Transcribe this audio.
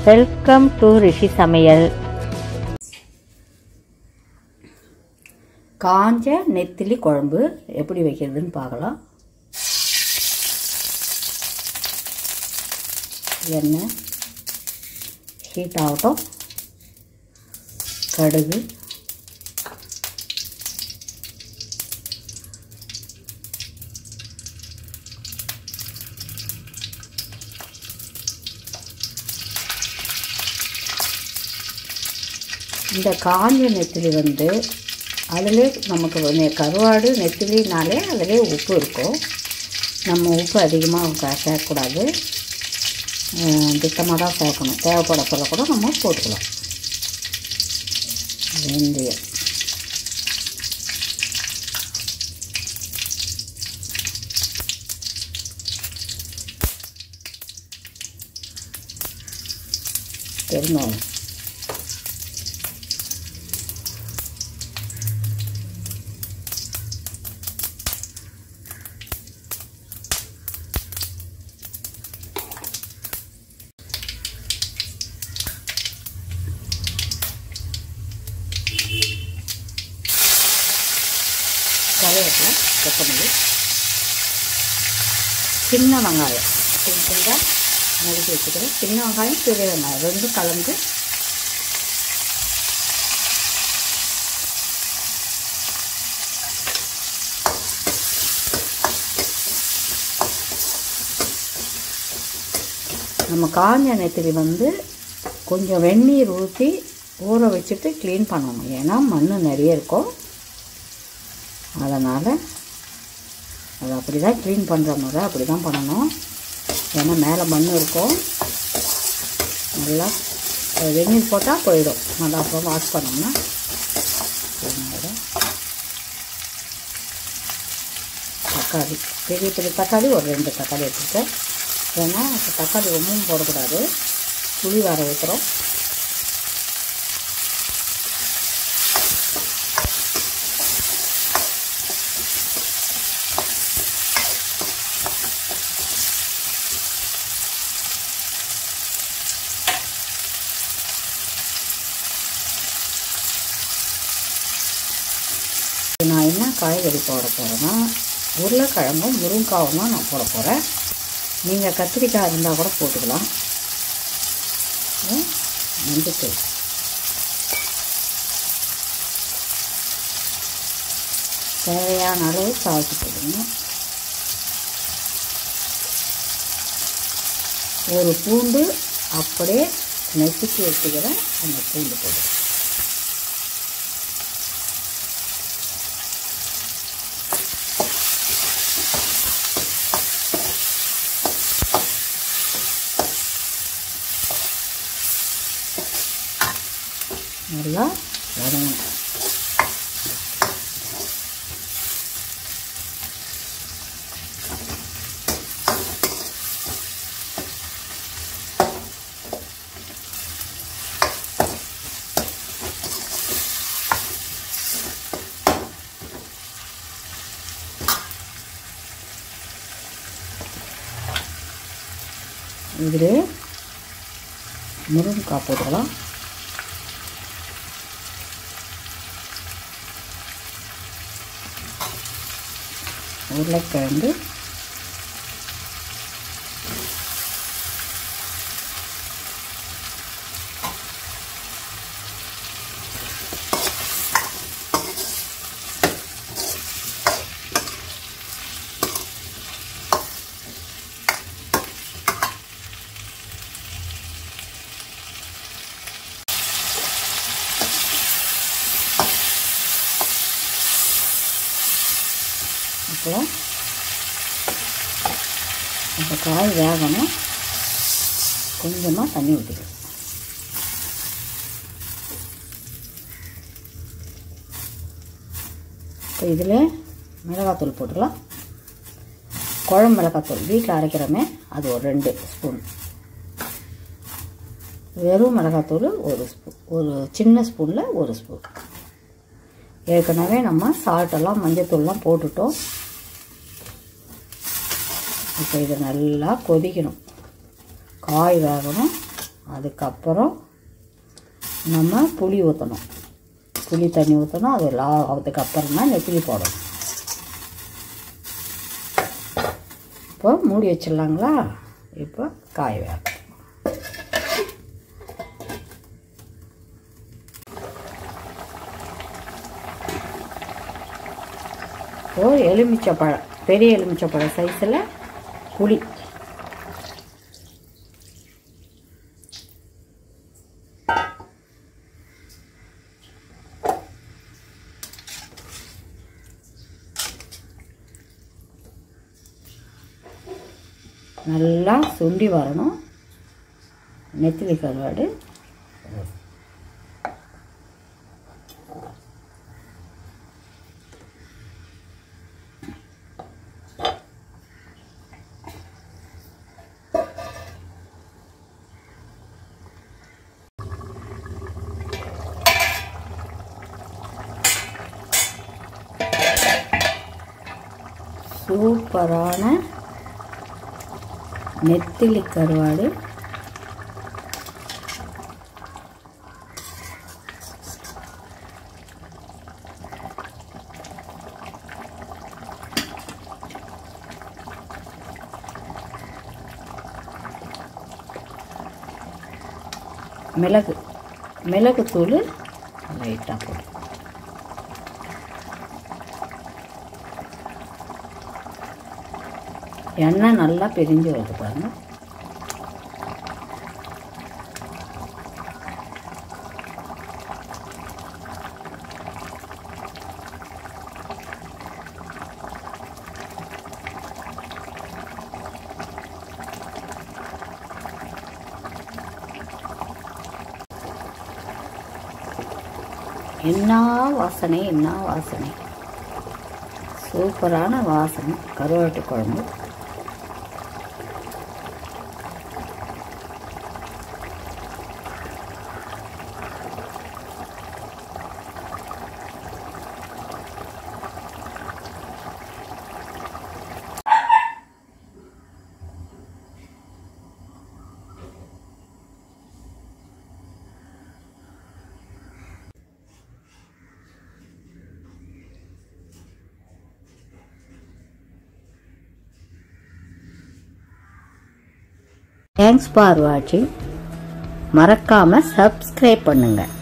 Welcome to ரிஷி சமையல் காஞ்ச நெத்திலி குழம்பு எப்படி வைக்கிறதுன்னு பார்க்கலாம் எண்ணெய் ஹீட் ஆகட்டும் கடுகு இந்த காஞ்ச நெத்திலி வந்து அதிலே நமக்கு வந்து கருவாடு நெத்திலினாலே அதிலே உப்பு இருக்கும் நம்ம உப்பு அதிகமாக சேர்க்கக்கூடாது திட்டமாக தான் சேர்க்கணும் தேவைப்பட சொல்ல கூட நம்ம போட்டுக்கலாம் வெந்தயம் பெருங்காயம் கருவேப்பிலை கொத்தமல்லி சின்ன வெங்காயம் சின்ன சின்னதாக நறுக்கி வச்சுக்கிறேன் சின்ன வெங்காயம் பெரிய வெங்காயம் ரெண்டும் கலந்து நம்ம காஞ்ச நெத்திலி வந்து கொஞ்சம் வெந்நீர் ஊற்றி ஊற வச்சுட்டு க்ளீன் பண்ணணும் ஏன்னா மண் நிறைய இருக்கும் அதனால் அது அப்படி தான் க்ளீன் பண்ணுற முறை அப்படி தான் பண்ணணும் ஏன்னா மேலே மண் இருக்கும் நல்லா வெந்நீர் போட்டால் போயிடும் நல்லா அப்புறம் வாஷ் பண்ணோம்னா போயிடும். தக்காளி பெரிய பெரிய தக்காளி ஒரு ரெண்டு தக்காளி எடுத்துருக்கேன் ஏன்னா இப்போ தக்காளி ரொம்பவும் போடக்கூடாது புளி வர ஊற்றுறோம் நான் என்ன காய்கறி போட போகிறேன்னா உருளைக்கிழங்கும் முருங்காவும் தான் நான் போட போகிறேன் நீங்கள் கத்திரிக்காய் இருந்தால் கூட போட்டுக்கலாம் மஞ்சத்தூள் தேவையான அளவு சால்ட்டு போடுங்க ஒரு பூண்டு அப்படியே நெசுக்கி வச்சுக்கிற அந்த பூண்டு போடுங்க நல்லா வதங்கணும் இதில் முருங்கைக்காய் போட்டுக்கலாம் உருளைக்கிழங்கு அப்புறம் அந்த காய் வேகணும் கொஞ்சமாக தண்ணி ஊற்றிக்கலாம் இப்போ இதில் மிளகாத்தூள் போட்டுக்கலாம் குழம்பு மிளகாத்தூள் வீட்டில் அரைக்கிறோமே அது ஒரு ரெண்டு ஸ்பூன் வெறும் மிளகாத்தூள் ஒரு ஸ்பூன் ஒரு சின்ன ஸ்பூனில் ஒரு ஸ்பூன் ஏற்கனவே நம்ம சால்ட்டெல்லாம் மஞ்சத்தூள்லாம் போட்டுட்டோம் இப்போ இது நல்லா கொதிக்கணும் காய் வேகணும் அதுக்கப்புறம் நம்ம புளி ஊற்றணும் புளி தண்ணி ஊற்றணும் அது லா அதுக்கப்புறம் தான் நெத்திலி போடணும் இப்போ மூடி வச்சிடலாங்களா இப்போ காய வேக இப்போ எலுமிச்சப்பழம் பெரிய எலுமிச்சப்பழம் சைஸில் புளி நல்லா சுண்டி வரணும் நெத்திலி கருவாடு சூப்பரான நெத்திலி கருவாடு மிளகு மிளகுத்தூள் லைட்டாக போடு எண்ணெய் நல்லா பிரிஞ்சு வருது பாருங்க என்ன வாசனை என்ன வாசனை சூப்பரான வாசனை கருவாட்டு குழம்பு தேங்க்ஸ் ஃபார் வாட்சிங் மறக்காமல் சப்ஸ்கிரைப் பண்ணுங்கள்